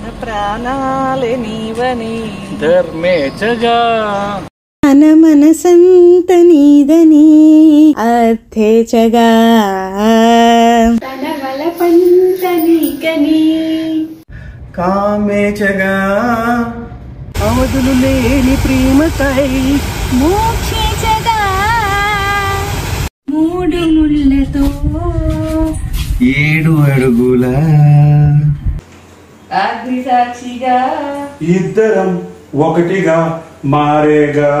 ప్రాణాలే నీవని ధర్మేచగా మన మనసంత నీదని అర్థేచగా తనవల పంట నీకని కామేచగా అవధులు లేని ప్రేమకై మోక్షేచగా మూడు ముళ్ళతో ఏడు అడుగుల అగ్ని సాక్షిగా ఇద్దరం ఒకటిగా మారేగా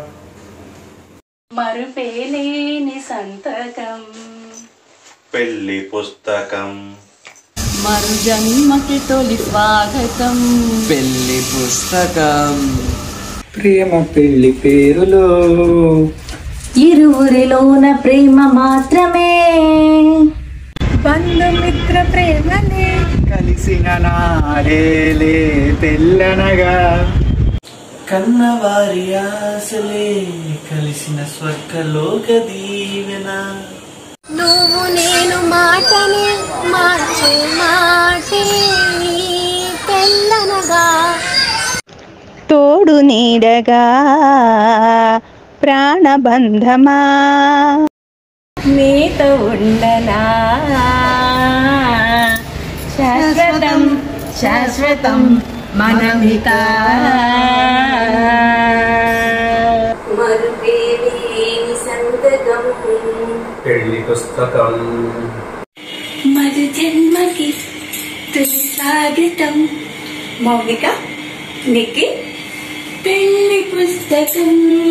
మరుపేలేని సంతకం పెళ్లి పుస్తకం మరు జన్మకి తొలి స్వాగతం పెళ్లి పుస్తకం ప్రేమ పెళ్లి పేరులో ఇరువురిలోన ప్రేమ మాత్రమే బంధుమిత్ర ప్రేమనే కలిసిన నాడేలే తెల్లనగా కన్నవారి ఆశలే కలిసిన స్వర్గలోక దీవెన నువ్వు నేను మాటని మార్చే మాటే తెల్లనగా తోడు నీడగా ప్రాణబంధమా నీతో ఉండనా శాశ్వతం శాశ్వతం మనమిత మరుపేలేని సంతకం పెళ్లి పుస్తకం మరు జన్మకి తొలి స్వాగతం మౌలిక నికి పెళ్లి పుస్తకం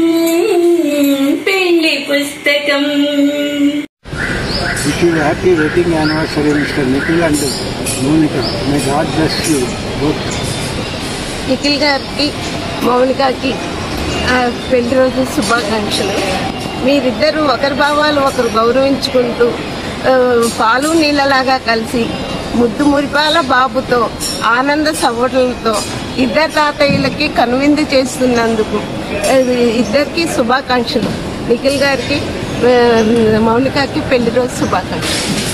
పెళ్లి పుస్తకం Wish you happy wedding anniversary, Mr. Nikhil and Monica. May God bless you both. Nikhil గారికి మౌనికాకి ఆ, పెళ్లి రోజు శుభాకాంక్షలు మీరిద్దరూ ఒకరి భావాలు ఒకరు గౌరవించుకుంటూ ఆ, పాలు నీళ్ళలాగా కలిసి ముద్దు మురిపాల బాబుతో ఆనంద సవటలతో ఇద్దరు తాతయ్యలకి కనువిందు చేస్తున్నందుకు ఆ, ఇద్దరికి శుభాకాంక్షలు నిఖిల్ గారికి ఆ, మౌనికాకి పెళ్లి రోజు శుభాకాంక్షలు